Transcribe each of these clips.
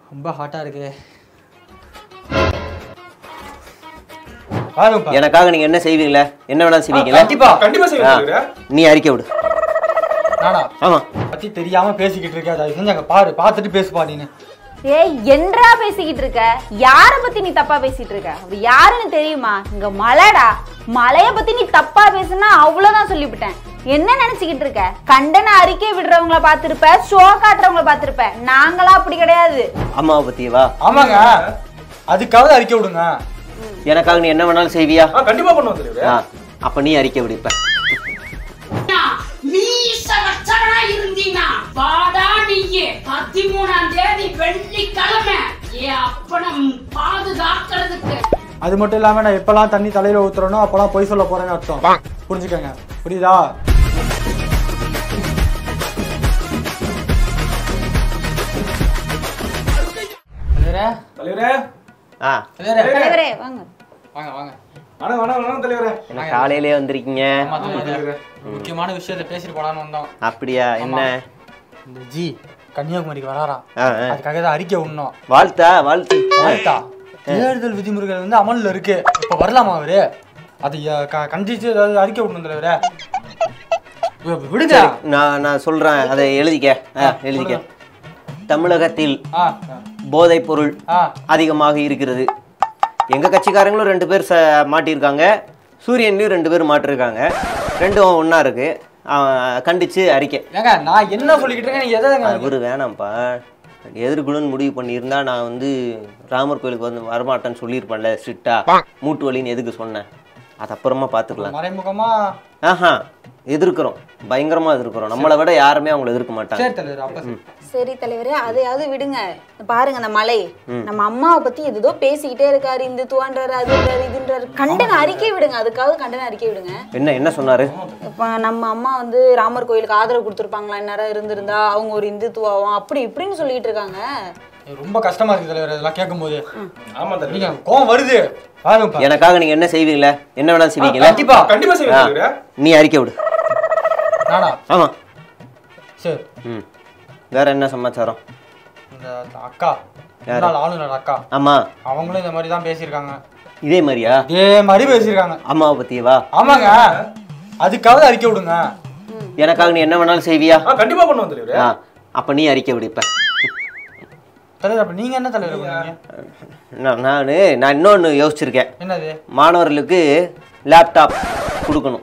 ரொம்ப ஹாட்டாக இருக்கு பாருங்கப்பா எனக்காக நீங்க என்ன செய்வீங்களே என்ன வேணாலும் செய்வீங்களா கண்டிப்பா கண்டிப்பா ஆ, செய்வேன் தலைவரே நீ அறிக்கை விடு நானா ஆமா பத்தி தெரியாம பேசிக்கிட்டு இருக்க அதை செஞ்சு அங்க பாரு பார்த்துட்டு பேசுப்பா நீனு ஏய் என்றா பேசிக்கிட்டு இருக்க யார பத்தி நீ தப்பா பேசிட்டு இருக்க அவர் யாருன்னு தெரியுமா இங்க மலைடா மலைய பத்தி நீ தப்பா பேசுனா அவ்வளவுதான் சொல்லிவிட்டேன் என்ன நினைச்சுக்கிட்டு இருக்க கண்டன அறிக்கை விடுறவங்கள பாத்திருப்ப ஷோ காட்டுறவங்கள பாத்திருப்ப நாங்களா அப்படி கிடையாது அம்மாவை பத்தியவா ஆமாங்க அதுக்காவது அறிக்கை விடுங்க எனக்காக நீ என்ன வேணாலும் செய்வியா ஆ கண்டிப்பா பண்ணுவோம் தலைவரே ஆ, அப்ப நீ அறிக்கை விடு இப்ப மீச வச்சவனா இருந்தீனா வாடா நீயே பதிமூணாம் தேதி வெள்ளிக்கிழமை என் அப்பனம் பாதுகாக்கிறதுக்கு அது மட்டும் இல்லாம நான் எப்பெல்லாம் தண்ணி தலையில ஊத்துறனோ அப்பெல்லாம் பொய் சொல்ல போறேன்னு அர்த்தம் புரிஞ்சுக்கங்க புரியுதா தலைவரே, தலைவரே ஆ தலைவரே, தலைவரே வாங்க வாங்க வாங்க வணக்கம் வணக்கம் வணக்கம் தலைவரே என்ன காலையிலே வந்திருக்கீங்க ஆமா, தலைவரே. முக்கியமான விஷயத்தை பேசிட்டு போலான்னு வந்தோம் அப்படியா என்ன இந்த ஜி கன்னியாகுமரிக்கு வராரா ஆ, ஆ. அதுக்காக தான் அறிக்கை விடணும் வாழ்த்தா வாழ்த்து ஆயிட்டா தேர்தல் விதிமுறைகள் வந்து அமல்ல இருக்கு இப்ப வரலாமா அவரு அதை அஹ், க- கண்டிச்சு ஏதாவது அறிக்கை விடணும் தலைவரே வி- விடுங்க நான் நான் சொல்றேன் அதை எழுதிக்க ஆ, எழுதிக்க தமிழகத்தில் ஆ போதைப் பொருள் ஆ அதிகமாக இருக்கிறது எங்க கட்சிக்காரங்களும் ரெண்டு பேர் ச மாட்டியிருக்காங்க சூரியன்லயும் ரெண்டு பேர் மாட்டிருக்காங்க ரெண்டும் ஒண்ணா இருக்கு ஆ, கண்டிச்சு அறிக்கை ஏங்க நான் என்ன சொல்லிக்கிட்டு இருக்கேன் நீங்க எதை அவரு வேணாம்ப்பா எதிர்குழுன்னு முடிவு பண்ணியிருந்தா நான் வந்து ராமர் கோயிலுக்கு வந்து வரமாட்டேன்னு சொல்லியிருப்பேன்ல ஸ்ட்ரிக்டா மூட்டு வலின்னு எதுக்கு சொன்னேன் அது அப்புறமா பார்த்துக்கலாம் மறைமுகமா ஆஹா எதிர்க்கிறோம் பயங்கரமா எதிர்க்கிறோம் நம்மளை விட யாருமே அவங்கள எதிர்க்க மாட்டாங்க சரி தலைவர் அப்ப சரி. சரி தலைவரே அதையாவது விடுங்க பாருங்க அந்த மலை நம்ம அம்மாவை பத்தி ஏதோ பேசிக்கிட்டே இருக்காரு இந்துத்துவான்றாரு அதுன்றாரு இதுன்றாரு கண்டன அறிக்கை விடுங்க அதுக்காவது கண்டன அறிக்கை விடுங்க என்ன என்ன சொன்னாரு இப்ப நம்ம அம்மா வந்து ராமர் கோயிலுக்கு ஆதரவு கொடுத்துருப்பாங்களா இந்நேரம் இருந்திருந்தா அவங்க ஒரு இந்துத்துவாவும் அப்படி இப்படின்னு சொல்லிட்டு இருக்காங்க ரொம்ப கஷ்டமா இருக்கு தலைவர் இதெல்லாம் கேட்கும்போது ஆமா தலைவரே நீங்க கோவம் வருது பாருங்கப்பா எனக்காக நீங்க என்ன செய்வீங்களே என்ன வேணாலும் செய்வீங்களா கண்டிப்பா கண்டிப்பா செய்வேன் ஆ, தலைவரே நீ அறிக்கை விடு நானா ஆமா சரி ம் வேற என்ன சமாச்சாரம் இந்த அக்கா முன்னாள் ஆளுநர் அக்கா ஆமா அவங்களும் இந்த மாதிரி தான் பேசியிருக்காங்க இதே மாதிரியா இதே மாதிரி பேசியிருக்காங்க அம்மாவை பத்தியவா ஆமாங்க அதுக்காவது அறிக்கை விடுங்க எனக்காக நீ என்ன வேணாலும் செய்வியா ஆ கண்டிப்பா பண்ணுவோம் தலைவரே ஆ அப்ப நீ அறிக்கை விடு இப்ப தலைவர் அப்ப நீங்க என்ன தலைவர் பண்ணீங்க நான் நான் நான் இன்னொன்று யோசிச்சிருக்கேன் என்னது மாணவர்களுக்கு லேப்டாப் கொடுக்கணும்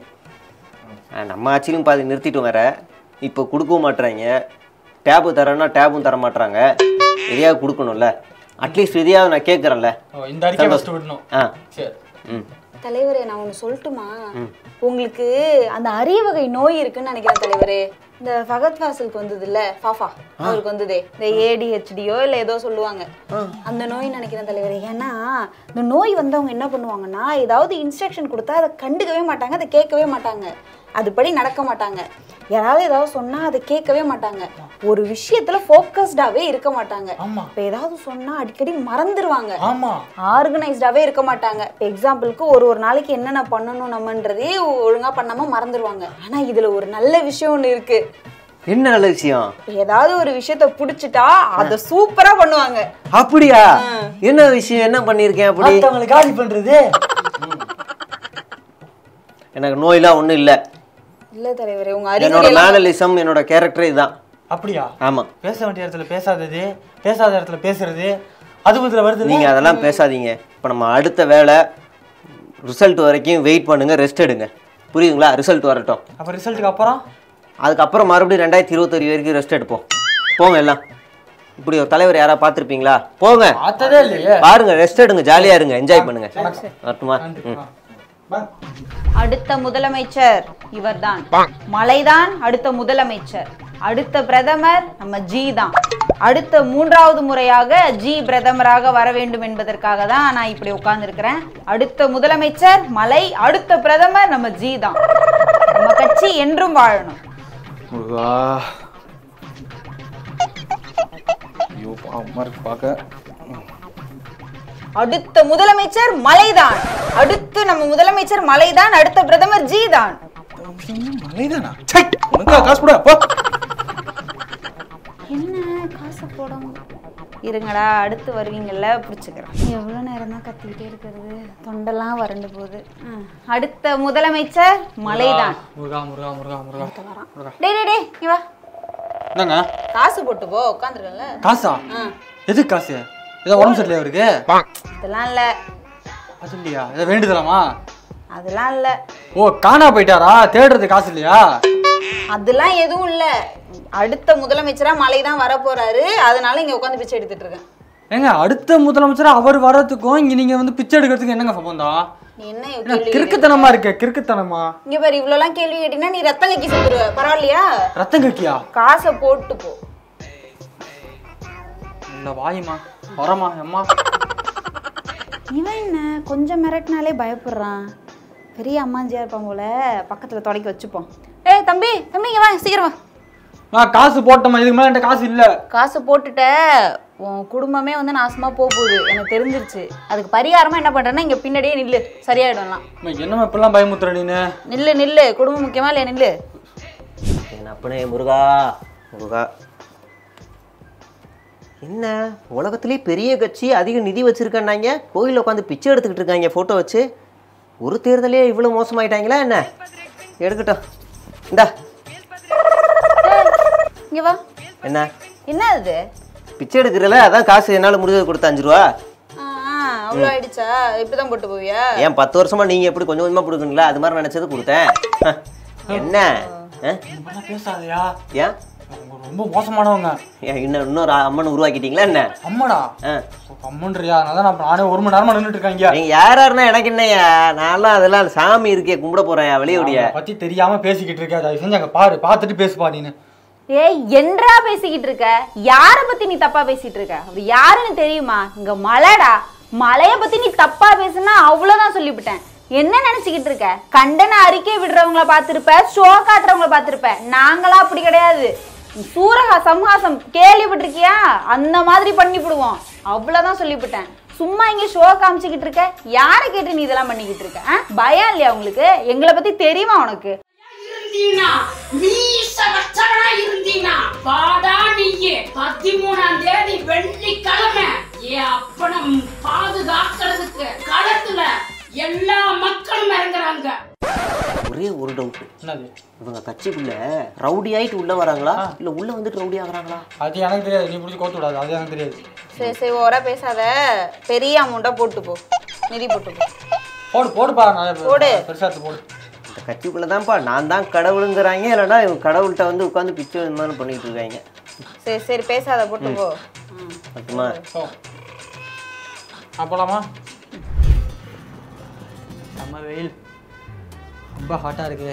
ஆ, நம்ம ஆட்சியிலும் பாதி நிறுத்திட்டு வேற இப்போ கொடுக்கவும் மாட்றாங்க டேபு தரேன்னா டேபும் தர மாட்றாங்க எதையாவது கொடுக்கணும்ல அட்லீஸ்ட் இதையாவது நான் கேட்குறேன்ல ஓ, இந்த அறிக்கை ஃபர்ஸ்ட் விடணும் ஆ சரி ம் தலைவரே நான் ஒன்று சொல்லட்டுமா உங்களுக்கு அந்த அரிய வகை நோய் இருக்குன்னு நினைக்கிறேன் தலைவரே இந்த ஃபகத் ஃபாசிலுக்கு வந்தது இல்ல ஃபாஃபா அவருக்கு வந்ததே இந்த ஏடிஹெச்டியோ இல்ல ஏதோ சொல்லுவாங்க அந்த நோய் நினைக்கிறேன் தலைவரே ஏன்னா இந்த நோய் வந்தவங்க என்ன பண்ணுவாங்கன்னா ஏதாவது இன்ஸ்ட்ரக்ஷன் கொடுத்தா அதை கண்டுக்கவே மாட்டாங்க அதை கேட்கவே மாட்டாங்க அதுபடி நடக்க மாட்டாங்க யாராவது ஏதாவது சொன்னா அதை கேட்கவே மாட்டாங்க ஒரு விஷயத்துல ஃபோக்கஸ்டாவே இருக்க மாட்டாங்க ஆமா. இப்ப ஏதாவது சொன்னா அடிக்கடி மறந்துருவாங்க ஆமா ஆர்கனைஸ்டாவே இருக்க மாட்டாங்க எக்ஸாம்பிளுக்கு ஒரு ஒரு நாளைக்கு என்னென்ன பண்ணணும் நம்மன்றதே ஒழுங்கா பண்ணாம மறந்துடுவாங்க ஆனா இதுல ஒரு நல்ல விஷயம் ஒண்ணு இருக்கு என்ன நல்ல விஷயம் ஏதாவது ஒரு விஷயத்த புடிச்சிட்டா அத சூப்பரா பண்ணுவாங்க அப்படியா என்ன விஷயம் என்ன பண்ணியிருக்கேன் அப்படி மத்தவங்களை காலி பண்றது எனக்கு நோயெல்லாம் ஒன்றும் இல்லை இல்ல தலைவரே உங்க என்னோட அறிவுரை எல்லாம் மேனலிசம் என்னோட கேரக்டர் இதுதான் அப்படியா ஆமாம் பேச வேண்டிய இடத்துல பேசாதது பேசாத இடத்துல பேசுறது அதுவும் இதுல வருது நீங்கள் அதெல்லாம் பேசாதீங்க இப்போ நம்ம அடுத்த வேலை ரிசல்ட் வரைக்கும் வெயிட் பண்ணுங்க ரெஸ்ட் எடுங்க புரியுதுங்களா ரிசல்ட் வரட்டும் அப்ப ரிசல்ட்டுக்கு அப்புறம் அதுக்கப்புறம் மறுபடியும் ரெண்டாயிரத்தி இருபத்தொரு வரைக்கும் ரெஸ்ட் எடுப்போம் போங்க எல்லாம் இப்படி ஒரு தலைவர் யாராவது பார்த்துருப்பீங்களா போங்க பார்த்ததே இல்லையே பாருங்க ரெஸ்ட் எடுங்க ஜாலியா இருங்க என்ஜாய் பண்ணுங்க வரட்டுமா ம் அடுத்த முதலமைச்சர் இவர்தான் மலைதான் அடுத்த முதலமைச்சர் அடுத்த பிரதமர் நம்ம ஜி தான் அடுத்த மூன்றாவது முறையாக ஜி பிரதமராக வர வேண்டும் என்பதற்காக தான் நான் இப்படி உட்கார்ந்துருக்கிறேன் அடுத்த முதலமைச்சர் மலை அடுத்த பிரதமர் நம்ம ஜி தான் நம்ம கட்சி என்றும் வாழணும் முருகா ஐயோ பாவமா இருக்கு பார்க்க அடுத்த முதலமைச்சர் மலைதான் அடுத்து நம்ம முதலமைச்சர் மலைதான் அடுத்த பிரதமர் ஜி தான் மலைதானா சை உனக்கா காசு போட போ என்ன காசு போடாம இருங்கடா அடுத்து வருவீங்கல்ல பிடிச்சிக்கிறேன் எவ்வளோ நேரம் தான் கத்திக்கிட்டே இருக்கிறது தொண்டெல்லாம் வறண்டு போகுது ம். அடுத்த முதலமைச்சர் மலைதான் முருகா முருகா முருகா முருகா முருகா டேய் டேய் டேய் இங்க வா என்னங்க காசு போட்டு போ உட்காந்துருக்கல காசா எதுக்கு காசு ஏதோ உடம்பு சரியில்லையா அவருக்கு அதெல்லாம் இல்லை அது இல்லையா ஏதோ வேண்டுதலாமா அதெல்லாம் இல்லை ஓ காணா போயிட்டாரா தேடுறது காசு இல்லையா அதெல்லாம் எதுவும் இல்லை அடுத்த முதலமைச்சரா மலை தான் வர போறாரு அதனால இங்க உட்காந்து பிச்சை எடுத்துட்டு இருக்கேன் ஏங்க அடுத்த முதலமைச்சர் அவர் வர்றதுக்கும் இங்க நீங்க வந்து பிச்சை எடுக்கிறதுக்கு என்னங்க சம்பந்தம் நீ என்ன என்ன கேள்வி கேட்ட? கிறுக்குத்தனமா இருக்கு கிறுக்குத்தனமா இங்க பாரு இவ்வளோலாம் கேள்வி கேட்டீங்கன்னா நீ ரத்தம் கக்கி செத்துருவ பரவாயில்லையா ரத்தம் கக்கியா காசை போட்டு போ இல்ல வாயுமா வரமா அம்மா இவன் என்ன கொஞ்சம் மிரட்டினாலே பயப்படுறான் பெரிய அம்மாஞ்சியா இருப்பான் போல பக்கத்துல தொடக்கி வச்சுப்போம் ஏய் தம்பி தம்பி இங்க வா சீக்கிரம் வா நான் காசு போட்டோமா இதுக்கு மேல என்கிட்ட காசு இல்ல காசு போட்டுட்ட உன் குடும்பமே வந்து நாசமா போக போகுது எனக்கு தெரிஞ்சிருச்சு அதுக்கு பரிகாரமா என்ன பண்றேன்னா இங்க பின்னாடியே நில்லு சரியாயிடும்லாம் அம்மா, என்னம்மா இப்பெல்லாம் பயமுத்துற நீனு நில்லு நில்லு குடும்பம் முக்கியமா இல்லையா நில்லு என் அப்பனே முருகா முருகா என்ன உலகத்திலே பெரிய கட்சி அதிக நிதி வச்சிருக்கேன்னாங்க கோயிலில் உட்காந்து பிச்சை எடுத்துக்கிட்டு இருக்காங்க ஃபோட்டோ வச்சு ஒரு தேர்தலே இவ்வளோ மோசமாயிட்டாங்களா என்ன எடுக்கட்டும் இந்தா இங்க வா என்ன என்ன அது பிச்சை எடுக்கிறல அதான் காசு என்னால் முடிஞ்சது கொடுத்த அஞ்சு ரூபா ஆ, ஆ, அவ்வளோ ஆயிடுச்சா இப்பதான் போட்டு போவியா ஏன் பத்து வருஷமா நீங்கள் எப்படி கொஞ்சம் கொஞ்சமாக கொடுக்குங்களா அது மாதிரி நினச்சது கொடுத்தேன் ஹ, என்ன ஆ? இப்பெல்லாம் பேசாதயா ஏன் அவங்க ரொம்ப மோசமானவங்க ஏன் இன்னும் இன்னொரு அம்மன் உருவாக்கிட்டீங்களா என்ன அம்மடா ஆ அம்மன்றியா அதனால தான் நான் நானே ஒரு மணி நேரமா நின்றுட்டு இருக்காங்க நீங்க யாராருன்னா எனக்கு என்னய்யா நான்லாம் அதெல்லாம் சாமி இருக்கே கும்பிட போறேன் வெளியோடைய அவங்கள பத்தி தெரியாம பேசிக்கிட்டு இருக்க தயவு செஞ்சு அங்க பாரு பார்த்துட்டு பேசுப்பா நீனு ஏய் என்றா பேசிக்கிட்டு இருக்க யார பத்தி நீ தப்பா பேசிட்டு இருக்க அவர் யாருன்னு தெரியுமா இங்க மலைடா மலைய பத்தி நீ தப்பா பேசுனா அவ்வளவுதான் சொல்லிவிட்டேன் என்ன நினைச்சுக்கிட்டு இருக்க கண்டன அறிக்கை விடுறவங்கள பார்த்திருப்ப ஷோ காட்டுறவங்கள பார்த்திருப்ப நாங்களா அப்படி கிடையாது சூரகா சம்ஹாசம் கேள்விப்பட்டிருக்கியா அந்த மாதிரி பண்ணிவிடுவோம் அவ்வளவுதான் சொல்லிவிட்டேன் சும்மா இங்க ஷோ காமிச்சுக்கிட்டு இருக்க யாரை கேட்டு நீ இதெல்லாம் பண்ணிக்கிட்டு இருக்க ஆ? பயம் இல்லையா உங்களுக்கு எங்களை பத்தி தெரியுமா உனக்கு இருந்தீனா மீச வச்சவனா இருந்தீனா வாடா நீயே பதிமூணாம் தேதி வெள்ளிக்கிழமை என் அப்பனம் பாதுகாக்கிறதுக்கு களத்துல எல்லா மக்களும் இறங்குறாங்க ஒரே ஒரு டவுட் என்னது இவங்க கட்சிக்குள்ள ரவுடி ஆயிட்டு உள்ள வராங்களா இல்ல உள்ள வந்துட்டு ரவுடி ஆகுறாங்களா அது எனக்கு தெரியாது நீ பிடிச்சி கோத்து விடாது அது எனக்கு தெரியாது சரி சரி ஓரா பேசாத பெரிய அமௌண்ட்டா போட்டு போ நிதி போட்டு போ போடு போடுப்பா நான் போடு. பெருசா எடுத்து போடு இந்த கட்சிக்குள்ள தான்ப்பா நான் தான் கடவுளுங்கிறாங்க இல்லைன்னா இவங்க கடவுள்கிட்ட வந்து உட்காந்து பிச்சை இந்த மாதிரி பண்ணிட்டு இருக்காங்க சரி சரி பேசாத போட்டு போ ம். பத்துமா போ ஆ போலாமா செம்ம வெயில் ரொம்ப ஹாட்டாக இருக்கு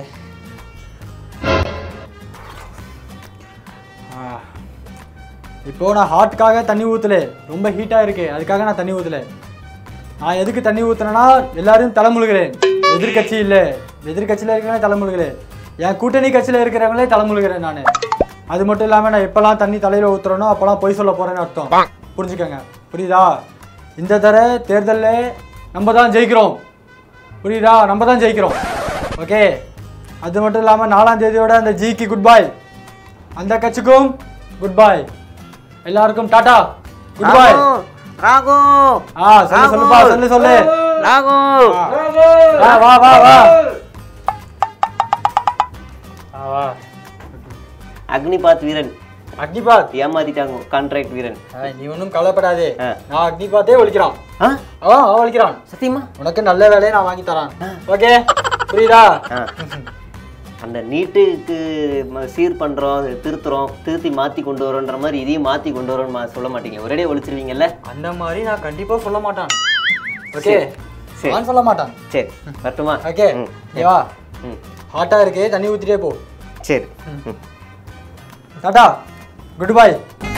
ஆ. இப்போ நான் ஹாட்டுக்காக தண்ணி ஊற்றல ரொம்ப ஹீட்டாக இருக்கு அதுக்காக நான் தண்ணி ஊற்றல நான் எதுக்கு தண்ணி ஊற்றுனேன்னா எல்லாரும் தலைமுழுகிறேன் எதிர்கட்சி இல்லை எதிர்கட்சியில் இருக்கிறவங்க தலைமுழுகிறேன் என் கூட்டணி கட்சியில் இருக்கிறவங்களே தலைமுழுகிறேன் நான் அது மட்டும் இல்லாமல் நான் எப்போல்லாம் தண்ணி தலையில் ஊற்றுறனோ அப்போல்லாம் பொய் சொல்ல போகிறேன்னு அர்த்தம் புரிஞ்சுக்கோங்க புரியுதா இந்த தர தேர்தலில் நம்ம தான் ஜெயிக்கிறோம் புரியுதா நம்ம தான் ஜெயிக்கிறோம் ஓகே அது மட்டும் இல்லாமல் நாலாம் தேதியோட அந்த ஜிக்கு குட் பாய் அந்த கட்சிக்கும் குட் பாய் எல்லாருக்கும் டாடா குட் பாய் ராகு ஆ சொல்லு சொல்லுப்பா சொல்லு சொல்லு ராகு வா வா வா வா ஆ, வா அக்னிபாத் வீரன் அக்னிபாத் ஏமாத்திட்டாங்க கான்ட்ராக்ட் வீரன் ஆ, நீ ஒன்றும் கவலைப்படாதே ஆ. நான் அக்னிபாத்தே ஒழிக்கிறான் ஆ ஆ அவன் ஒழிக்கிறான் சத்தியமா உனக்கு நல்ல வேலையை நான் வாங்கி தரான் ஓகே புரியுதா ஆ. அந்த நீட்டுக்கு ம- சீர் பண்றோம் திருத்துறோம் திருத்தி மாத்தி கொண்டு வரோன்ற மாதிரி இதையும் மாத்தி கொண்டு வரோம்னு மா- சொல்ல மாட்டீங்க ஒரேடியே ஒழிச்சிருவீங்கல்ல அந்த மாதிரி நான் கண்டிப்பா சொல்ல மாட்டான் ஓகே சரி. நான் சொல்ல மாட்டான் சரி வரட்டுமா ஓகே ம். நீ வா ம் ஹாட்டா இருக்கு தண்ணி ஊத்திட்டே போ சரி டாடா குட் பை